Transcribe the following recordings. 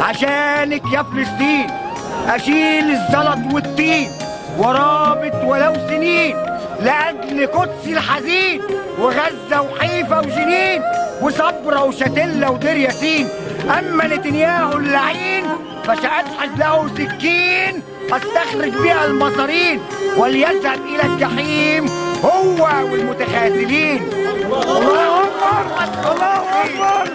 عشانك يا فلسطين اشيل الزلط والطين ورابط ولو سنين لاجل قدسي الحزين وغزه وحيفا وجنين وصبرا وشتله ودير ياسين اما نتنياهو اللعين فسأسحز له سكين استخرج بها المصارين وليذهب الى الجحيم هو والمتخاذلين الله اكبر الله اكبر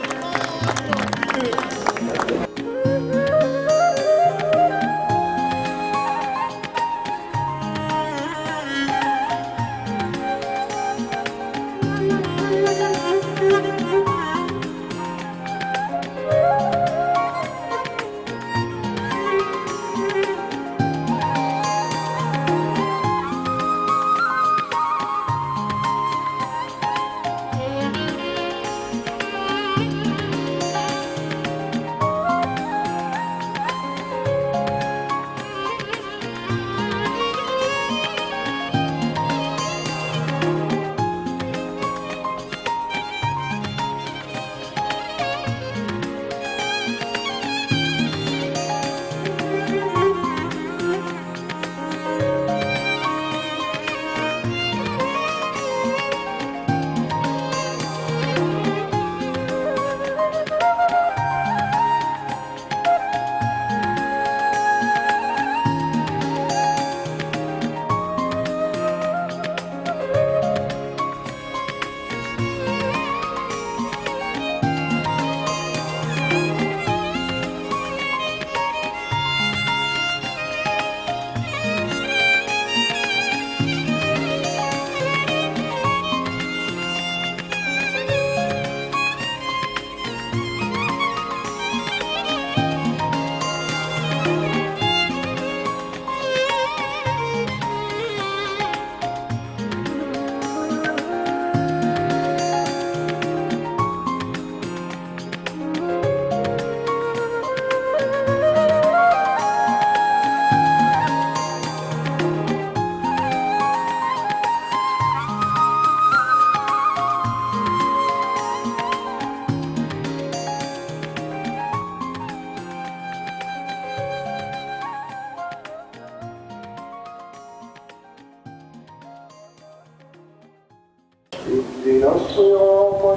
اهدنا الصراط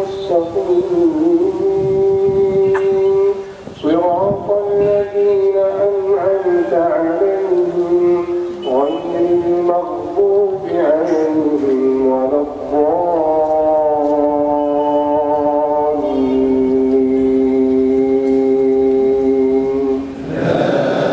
المستقيم صراط الذين أنعمت عليهم غير المغضوب عليهم ولا الضالين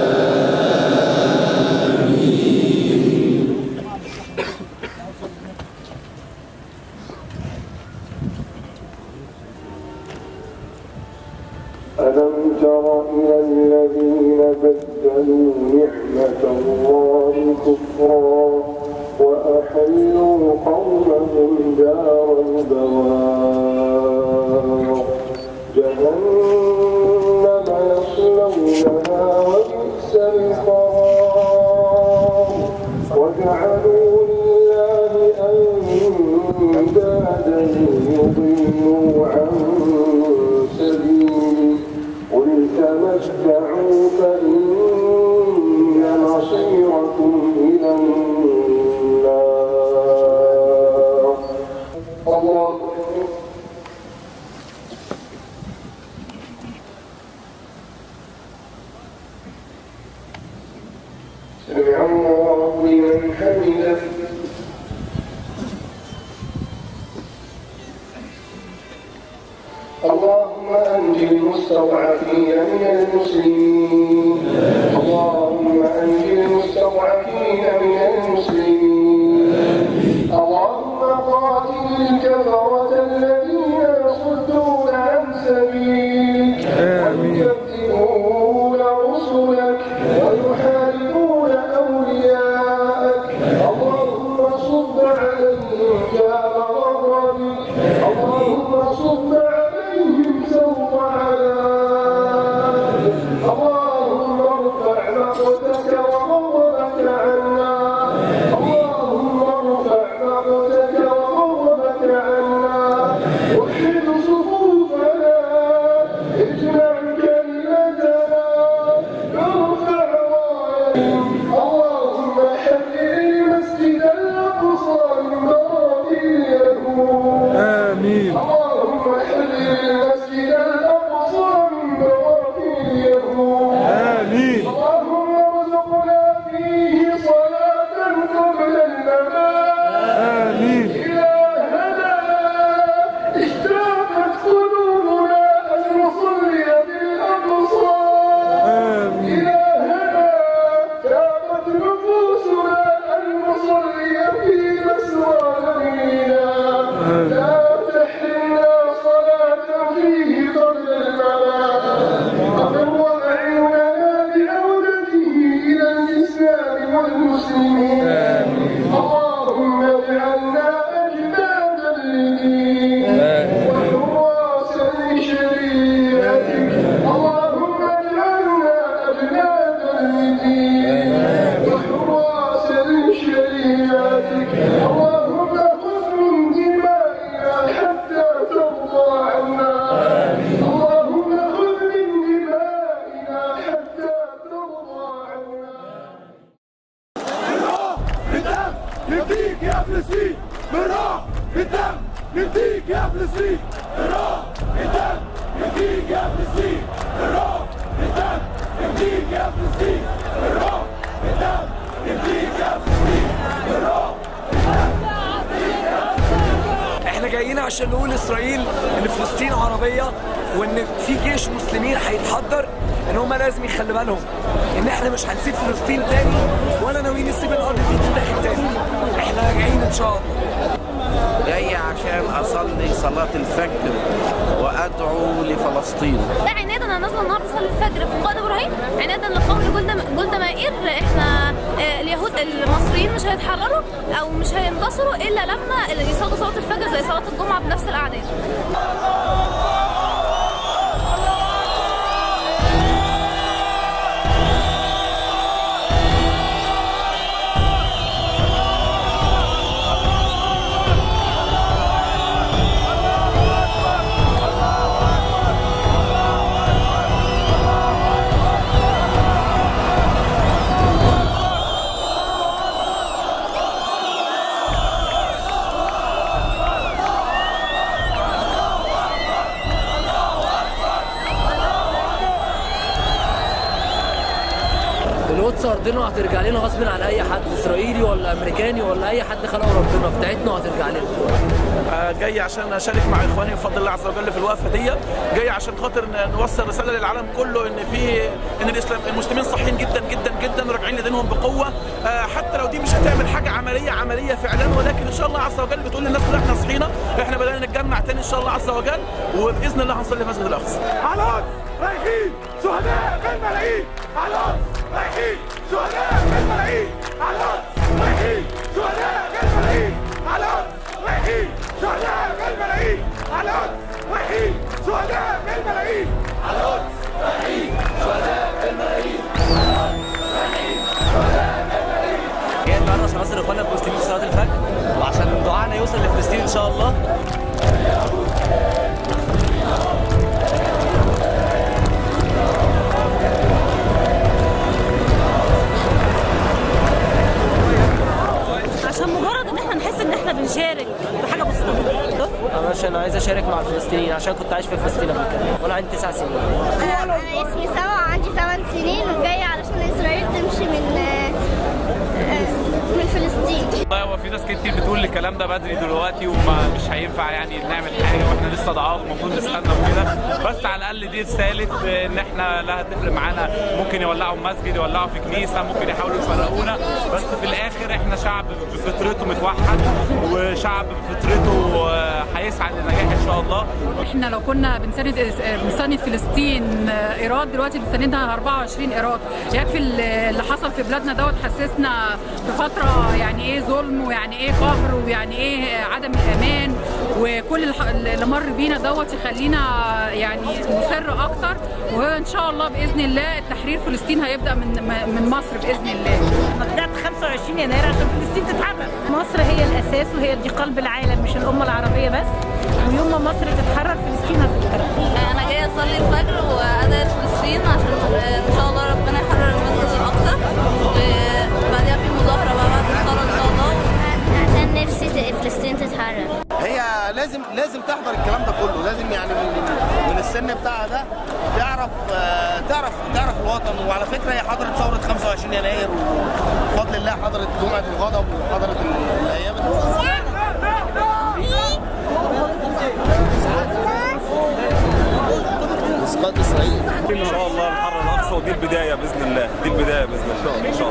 ألم تر إلى الذين بدلوا نعمة الله كفرا وأحلوا قومهم دار البوار جهنم يصلونها وبئس القرار وجعلوا لله أندادا يضلوا عن سبيله قل تمتعوا فإن مصيركم إلى النار الله أكبر سمع الله لمن حمده اللهم أنج المستضعفين من المسلمين اللهم أنج المستضعفين من المسلمين اللهم قاتل الكفرة الذين يصدون عن سبيلك ويكذبون رسلك ويحاربون أولياءك اللهم صب عليهم جاب غضبك اللهم صب عليهم سوط عذاب اللهم ارفع مقتك وغضبك عنا اللهم ارفع مقتك وغضبك عنا عشان نقول لاسرائيل ان فلسطين عربيه وان في جيش مسلمين هيتحضر ان هم لازم يخلي بالهم ان احنا مش هنسيب فلسطين تاني ولا ناويين نسيب الارض دي تتاخد تاني احنا راجعين ان شاء الله جاي عشان اصلي صلاه الفجر وادعو لفلسطين لا عنادا انا نازله النهارده اصلي الفجر في قائد ابراهيم عنادا لقول جولدا جولدا مائير احنا آه، اليهود المصريين مش هيتحرروا او مش هينتصروا الا لما يصلوا صلاه الفجر زي صلاه الجمعه بنفس الاعداد القدس ارضنا وهترجع لنا غصب عن اي حد اسرائيلي ولا امريكاني ولا اي حد خلقه ربنا بتاعتنا وهترجع لنا آه، جاي عشان اشارك مع اخواني بفضل الله عز وجل في الوقفه دي جاي عشان خاطر ن- نوصل رساله للعالم كله ان في ان الاسلام المسلمين صحيين جدا جدا جدا راجعين لدينهم بقوه آه، حتى لو دي مش هتعمل حاجه عمليه عمليه فعلا ولكن ان شاء الله عز وجل بتقول للناس كلها احنا صحينا احنا بدانا نتجمع تاني ان شاء الله عز وجل وباذن الله هنصلي في مسجد الاقصى على رايحين شهداء بالملايين على رايحين شهداء بالملايين على رايحين شهداء بالملايين على رايحين شهداء بالملايين على رايحين شهداء بالملايين على جاي النهارده عشان نصر اخواننا المسلمين في صلاه الفجر وعشان دعائنا يوصل لفلسطين ان شاء الله عشان مجرد ان احنا نحس ان احنا بنشارك بحاجه بسيطه انا عشان عايز اشارك مع الفلسطينيين عشان كنت عايش في فلسطين قبل كده وانا عندي تسع سنين انا انا اسمي سما وعندي 8 سنين وجايه علشان اسرائيل تمشي من من فلسطين والله هو في ناس كتير بتقول الكلام ده بدري دلوقتي وما مش هينفع يعني نعمل حاجه واحنا لسه ضعاف المفروض نستنى وكده بس على الاقل دي رساله ان احنا لا هتفرق معانا ممكن يولعوا مسجد يولعوا في كنيسه ممكن يحاولوا يفرقونا بس في الاخر احنا شعب بفطرته متوحد وشعب بفطرته آه، هيسعى للنجاح ان شاء الله احنا لو كنا بنساند بنساند فلسطين ايراد دلوقتي بنساندها 24 ايراد يكفي اللي حصل في بلادنا دوت حسسنا بفتره يعني ايه ظلم ويعني ايه قهر ويعني ايه عدم الامان وكل الح- اللي مر بينا دوت يخلينا يعني نصر اكتر وان شاء الله باذن الله تحرير فلسطين هيبدا من من مصر باذن الله بدات 25 يناير عشان فلسطين تتحرر مصر هي الاساس وهي دي قلب العالم مش الامه العربيه بس ويوم ما مصر تتحرر فلسطين هتتحرر انا جايه اصلي الفجر وادعي فلسطين عشان ان شاء الله ربنا يحرر المسجد الاقصى وبعدها في مظاهره بقى بعد الصلاه ان شاء الله عشان نفسي فلسطين تتحرر هي لازم لازم تحضر الكلام ده كله لازم يعني من, من السن بتاعها ده تعرف آه، تعرف تعرف الوطن وعلى فكره هي حضرت ثوره 25 يناير وبفضل الله حضرت جمعه الغضب وحضرت ال- الايام دي اسقاط اسرائيل ان شاء الله نحرر الاقصى ودي البدايه باذن الله دي البدايه باذن الله ان شاء الله